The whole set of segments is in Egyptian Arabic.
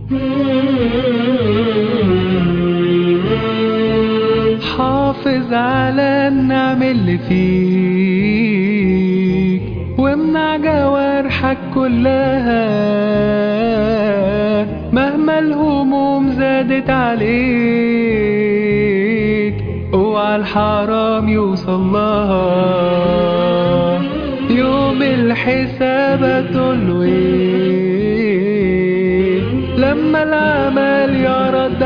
حافظ على النعم اللي فيك وامنع جوارحك كلها مهما الهموم زادت عليك اوعى الحرام يوصل لها يوم الحساب هتقوله ايه لما العمل يرد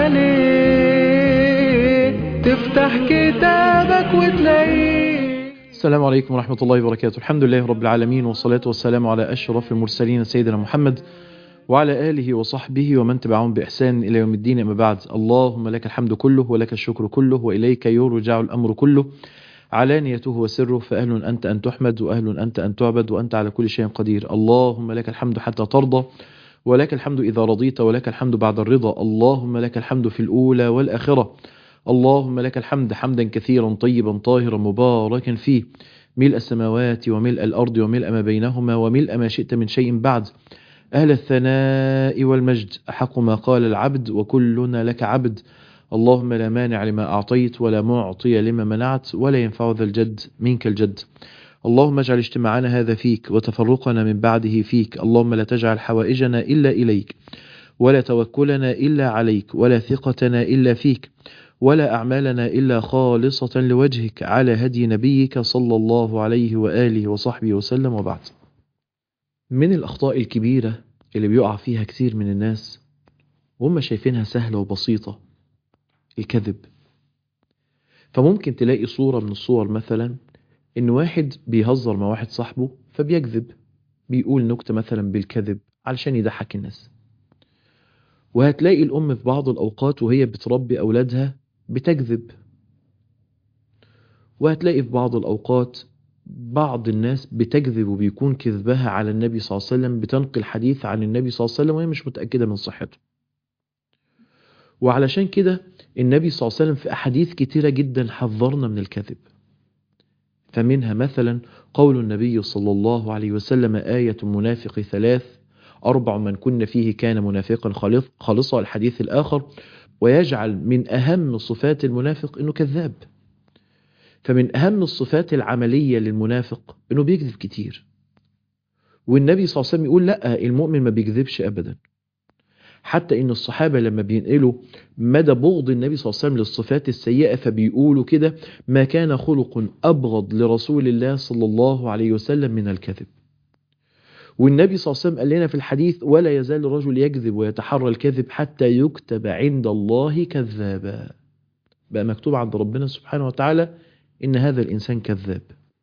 عليك تفتح كتابك وتلاقيه السلام عليكم ورحمة الله وبركاته الحمد لله رب العالمين والصلاة والسلام على أشرف المرسلين سيدنا محمد وعلى آله وصحبه ومن تبعهم بإحسان إلى يوم الدين أما بعد اللهم لك الحمد كله ولك الشكر كله وإليك يرجع الأمر كله علانيته وسره فأهل أنت أن تحمد وأهل أنت أن تعبد وأنت على كل شيء قدير اللهم لك الحمد حتى ترضى ولك الحمد إذا رضيت ولك الحمد بعد الرضا اللهم لك الحمد في الأولى والآخرة اللهم لك الحمد حمدا كثيرا طيبا طاهرا مباركا فيه ملء السماوات وملء الأرض وملء ما بينهما وملء ما شئت من شيء بعد أهل الثناء والمجد أحق ما قال العبد وكلنا لك عبد اللهم لا مانع لما أعطيت ولا معطي لما منعت ولا ينفع ذا الجد منك الجد اللهم اجعل اجتماعنا هذا فيك وتفرقنا من بعده فيك اللهم لا تجعل حوائجنا إلا إليك ولا توكلنا إلا عليك ولا ثقتنا إلا فيك ولا أعمالنا إلا خالصة لوجهك على هدي نبيك صلى الله عليه وآله وصحبه وسلم وبعد من الأخطاء الكبيرة اللي بيقع فيها كثير من الناس وهم شايفينها سهلة وبسيطة الكذب فممكن تلاقي صورة من الصور مثلا إن واحد بيهزر مع واحد صاحبه فبيكذب بيقول نكتة مثلا بالكذب علشان يضحك الناس وهتلاقي الأم في بعض الأوقات وهي بتربي أولادها بتكذب وهتلاقي في بعض الأوقات بعض الناس بتكذب وبيكون كذبها على النبي صلى الله عليه وسلم بتنقل حديث عن النبي صلى الله عليه وسلم وهي مش متأكدة من صحته وعلشان كده النبي صلى الله عليه وسلم في أحاديث كتيرة جدا حذرنا من الكذب فمنها مثلا قول النبي صلى الله عليه وسلم آية المنافق ثلاث أربع من كن فيه كان منافقا خالصا الحديث الآخر ويجعل من أهم صفات المنافق أنه كذاب فمن أهم الصفات العملية للمنافق أنه بيكذب كتير والنبي صلى الله عليه وسلم يقول لا المؤمن ما بيكذبش أبدا حتى ان الصحابة لما بينقلوا مدى بغض النبي صلى الله عليه وسلم للصفات السيئة فبيقولوا كده ما كان خلق أبغض لرسول الله صلى الله عليه وسلم من الكذب والنبي صلى الله عليه وسلم قال لنا في الحديث ولا يزال الرجل يكذب ويتحرى الكذب حتى يكتب عند الله كذابا بقى مكتوب عند ربنا سبحانه وتعالى إن هذا الإنسان كذاب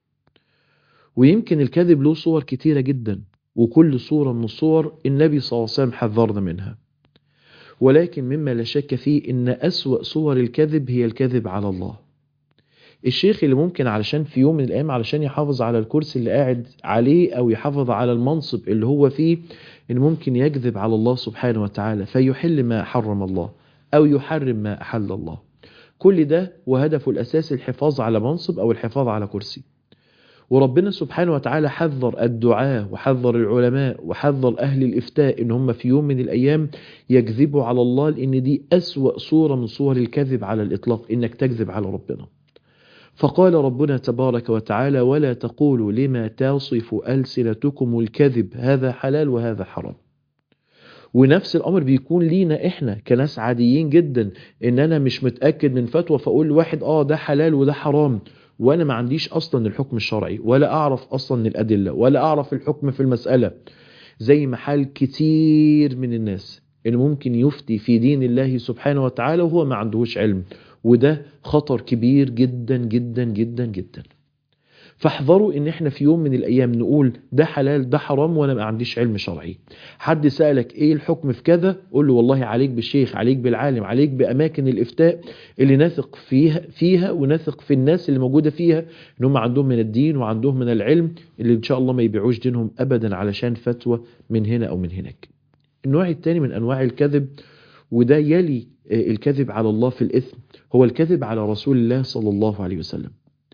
ويمكن الكذب له صور كتيرة جدا وكل صورة من الصور النبي صلى الله عليه وسلم حذرنا منها ولكن مما لا شك فيه إن أسوأ صور الكذب هي الكذب على الله الشيخ اللي ممكن علشان في يوم من الأيام علشان يحافظ على الكرسي اللي قاعد عليه أو يحافظ على المنصب اللي هو فيه إن ممكن يكذب على الله سبحانه وتعالى فيحل ما حرم الله أو يحرم ما أحل الله كل ده وهدفه الأساسي الحفاظ على منصب أو الحفاظ على كرسي وربنا سبحانه وتعالى حذر الدعاة وحذر العلماء وحذر أهل الإفتاء إن هم في يوم من الأيام يكذبوا على الله لأن دي أسوأ صورة من صور الكذب على الإطلاق إنك تكذب على ربنا فقال ربنا تبارك وتعالى ولا تقولوا لما تصف ألسنتكم الكذب هذا حلال وهذا حرام ونفس الأمر بيكون لينا إحنا كناس عاديين جدا إن أنا مش متأكد من فتوى فأقول لواحد آه ده حلال وده حرام وانا ما عنديش اصلا الحكم الشرعي ولا اعرف اصلا الادله ولا اعرف الحكم في المساله زي ما حال كتير من الناس اللي ممكن يفتي في دين الله سبحانه وتعالى وهو ما عندهوش علم وده خطر كبير جدا جدا جدا جدا فاحذروا ان احنا في يوم من الايام نقول ده حلال ده حرام وانا ما عنديش علم شرعي حد سألك ايه الحكم في كذا قول له والله عليك بالشيخ عليك بالعالم عليك باماكن الافتاء اللي نثق فيها فيها ونثق في الناس اللي موجودة فيها ان هم عندهم من الدين وعندهم من العلم اللي ان شاء الله ما يبيعوش دينهم ابدا علشان فتوى من هنا او من هناك النوع الثاني من انواع الكذب وده يلي الكذب على الله في الاثم هو الكذب على رسول الله صلى الله عليه وسلم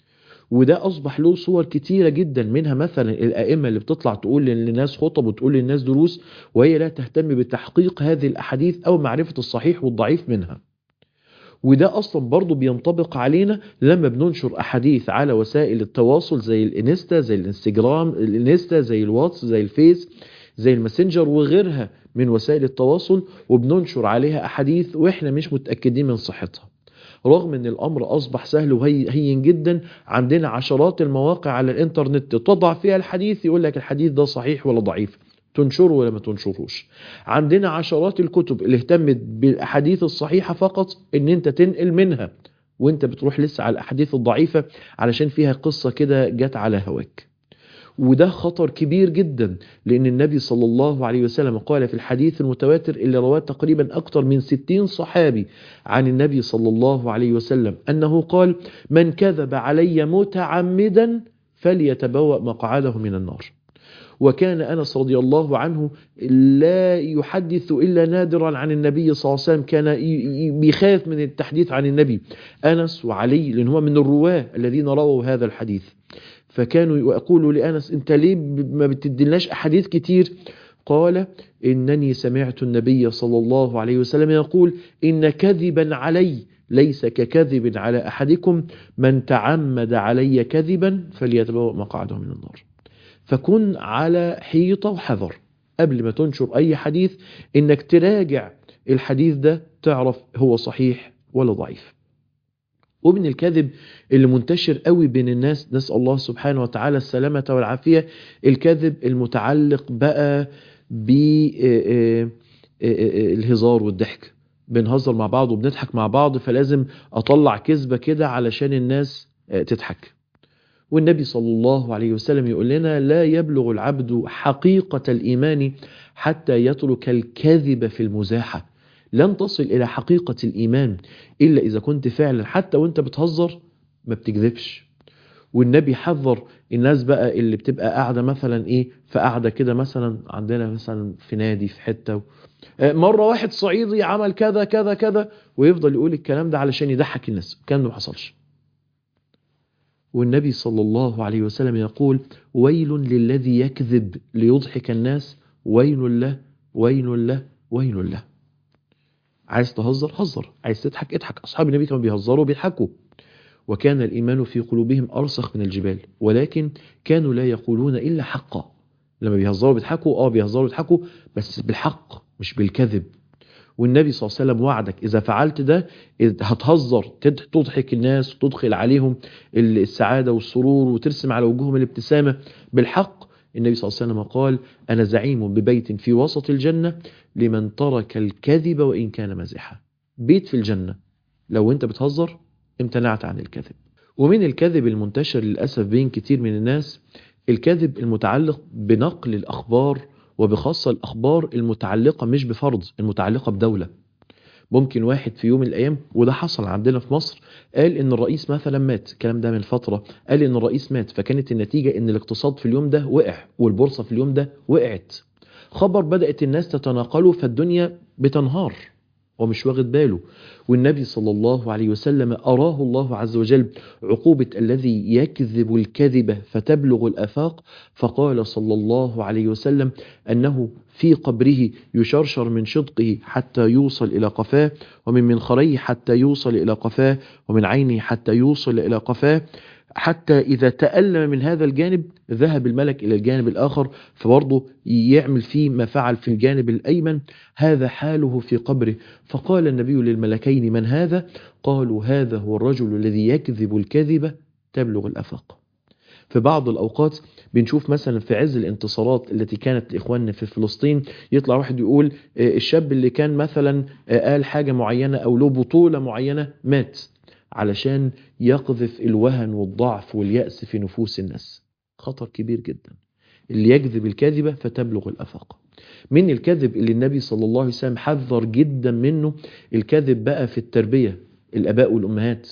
وده أصبح له صور كتيرة جدا منها مثلا الأئمة اللي بتطلع تقول للناس خطب وتقول للناس دروس وهي لا تهتم بتحقيق هذه الأحاديث أو معرفة الصحيح والضعيف منها وده اصلا برضو بينطبق علينا لما بننشر احاديث على وسائل التواصل زي الانستا زي الانستجرام الانستا زي الواتس زي الفيس زي الماسنجر وغيرها من وسائل التواصل وبننشر عليها احاديث واحنا مش متاكدين من صحتها رغم ان الامر اصبح سهل وهين جدا عندنا عشرات المواقع على الانترنت تضع فيها الحديث يقول لك الحديث ده صحيح ولا ضعيف تنشره ولا ما تنشروش عندنا عشرات الكتب اللي اهتمت بالاحاديث الصحيحه فقط ان انت تنقل منها وانت بتروح لسه على الاحاديث الضعيفه علشان فيها قصه كده جت على هواك وده خطر كبير جدا لأن النبي صلى الله عليه وسلم قال في الحديث المتواتر اللي رواه تقريبا أكثر من ستين صحابي عن النبي صلى الله عليه وسلم أنه قال من كذب علي متعمدا فليتبوأ مقعده من النار وكان أنس رضي الله عنه لا يحدث إلا نادرا عن النبي صلى الله عليه وسلم كان بيخاف من التحديث عن النبي أنس وعلي لأن هو من الرواه الذين رووا هذا الحديث فكانوا يقولوا لأنس أنت ليه ما بتدلناش أحاديث كتير قال إنني سمعت النبي صلى الله عليه وسلم يقول إن كذبا علي ليس ككذب على أحدكم من تعمد علي كذبا فليتبوأ مقعده من النار فكن على حيطة وحذر قبل ما تنشر أي حديث إنك تراجع الحديث ده تعرف هو صحيح ولا ضعيف ومن الكذب اللي منتشر قوي بين الناس نسأل الله سبحانه وتعالى السلامة والعافية الكذب المتعلق بقى بالهزار والضحك بنهزر مع بعض وبنضحك مع بعض فلازم أطلع كذبة كده علشان الناس تضحك والنبي صلى الله عليه وسلم يقول لنا لا يبلغ العبد حقيقة الإيمان حتى يترك الكذب في المزاحة لن تصل إلى حقيقة الإيمان إلا إذا كنت فعلا حتى وانت بتهزر ما بتكذبش والنبي حذر الناس بقى اللي بتبقى قاعدة مثلا إيه فقاعدة كده مثلا عندنا مثلا في نادي في حتة مرة واحد صعيدي عمل كذا كذا كذا ويفضل يقول الكلام ده علشان يضحك الناس الكلام ده ما حصلش والنبي صلى الله عليه وسلم يقول ويل للذي يكذب ليضحك الناس ويل له ويل له ويل له عايز تهزر هزر عايز تضحك اضحك أصحاب النبي كانوا بيهزروا وبيضحكوا وكان الإيمان في قلوبهم أرسخ من الجبال ولكن كانوا لا يقولون إلا حقا لما بيهزروا بيضحكوا اه بيهزروا بيضحكوا بس بالحق مش بالكذب والنبي صلى الله عليه وسلم وعدك إذا فعلت ده هتهزر تضحك الناس وتدخل عليهم السعادة والسرور وترسم على وجوههم الابتسامة بالحق النبي صلى الله عليه وسلم قال أنا زعيم ببيت في وسط الجنة لمن ترك الكذب وإن كان مزحا بيت في الجنة لو أنت بتهزر امتنعت عن الكذب ومن الكذب المنتشر للأسف بين كتير من الناس الكذب المتعلق بنقل الأخبار وبخاصة الأخبار المتعلقة مش بفرض المتعلقة بدولة ممكن واحد في يوم من الأيام وده حصل عندنا في مصر قال إن الرئيس مثلا مات الكلام ده من فترة قال إن الرئيس مات فكانت النتيجة إن الاقتصاد في اليوم ده وقع والبورصة في اليوم ده وقعت خبر بدأت الناس تتناقله فالدنيا بتنهار ومش واخد باله والنبي صلى الله عليه وسلم أراه الله عز وجل عقوبة الذي يكذب الكذبة فتبلغ الأفاق فقال صلى الله عليه وسلم أنه في قبره يشرشر من شدقه حتى يوصل إلى قفاه ومن منخريه حتى يوصل إلى قفاه ومن عينه حتى يوصل إلى قفاه حتى إذا تألم من هذا الجانب ذهب الملك إلى الجانب الآخر فبرضه يعمل فيه ما فعل في الجانب الأيمن هذا حاله في قبره فقال النبي للملكين من هذا قالوا هذا هو الرجل الذي يكذب الكذبة تبلغ الأفاق في بعض الأوقات بنشوف مثلا في عز الانتصارات التي كانت إخواننا في فلسطين يطلع واحد يقول الشاب اللي كان مثلا قال حاجة معينة أو له بطولة معينة مات علشان يقذف الوهن والضعف واليأس في نفوس الناس خطر كبير جدا اللي يكذب الكذبة فتبلغ الأفاق من الكذب اللي النبي صلى الله عليه وسلم حذر جدا منه الكذب بقى في التربية الأباء والأمهات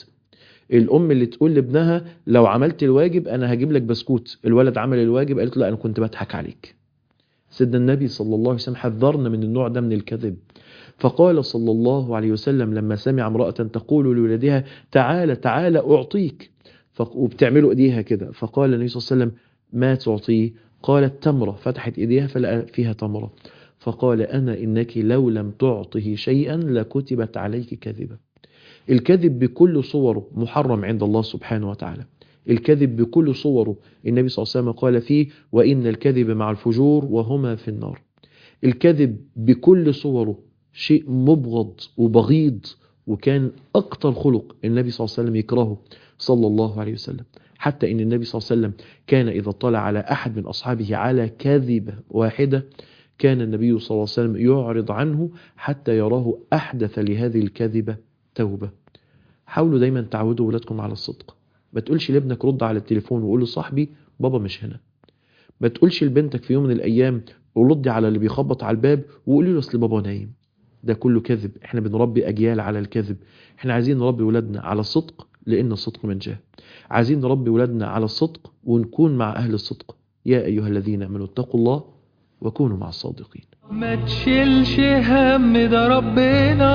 الأم اللي تقول لابنها لو عملت الواجب أنا هجيب لك بسكوت الولد عمل الواجب قالت له أنا كنت بضحك عليك سيدنا النبي صلى الله عليه وسلم حذرنا من النوع ده من الكذب فقال صلى الله عليه وسلم لما سمع امرأة تقول لولدها تعالى تعالى أعطيك فق- وبتعملوا ايديها كده فقال النبي صلى الله عليه وسلم ما تعطيه قالت تمرة فتحت ايديها فلقى فيها تمرة فقال أنا إنك لو لم تعطه شيئا لكتبت عليك كذبة الكذب بكل صوره محرم عند الله سبحانه وتعالى الكذب بكل صوره النبي صلى الله عليه وسلم قال فيه وإن الكذب مع الفجور وهما في النار الكذب بكل صوره شيء مبغض وبغيض وكان أكتر خلق النبي صلى الله عليه وسلم يكرهه صلى الله عليه وسلم حتى إن النبي صلى الله عليه وسلم كان إذا اطلع على أحد من أصحابه على كذبة واحدة كان النبي صلى الله عليه وسلم يعرض عنه حتى يراه أحدث لهذه الكذبة توبة حاولوا دايما تعودوا ولادكم على الصدق ما تقولش لابنك رد على التليفون وقول له صاحبي بابا مش هنا ما تقولش لبنتك في يوم من الأيام ردي على اللي بيخبط على الباب وقولي له أصل بابا نايم ده كله كذب احنا بنربي أجيال على الكذب احنا عايزين نربي ولادنا على الصدق لأن الصدق منجاه عايزين نربي ولادنا على الصدق ونكون مع أهل الصدق يا أيها الذين آمنوا اتقوا الله وكونوا مع الصادقين ما تشيلش هم ده ربنا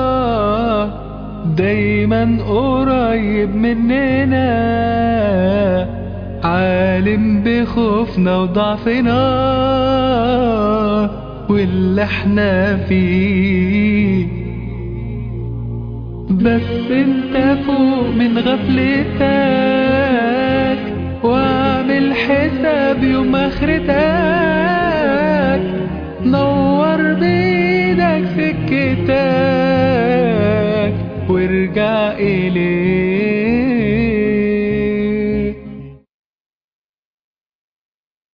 دايما قريب مننا عالم بخوفنا وضعفنا واللي احنا فيه بس انت فوق من غفلتك واعمل حساب يوم اخرتك نور بيدك سكتك وارجع اليه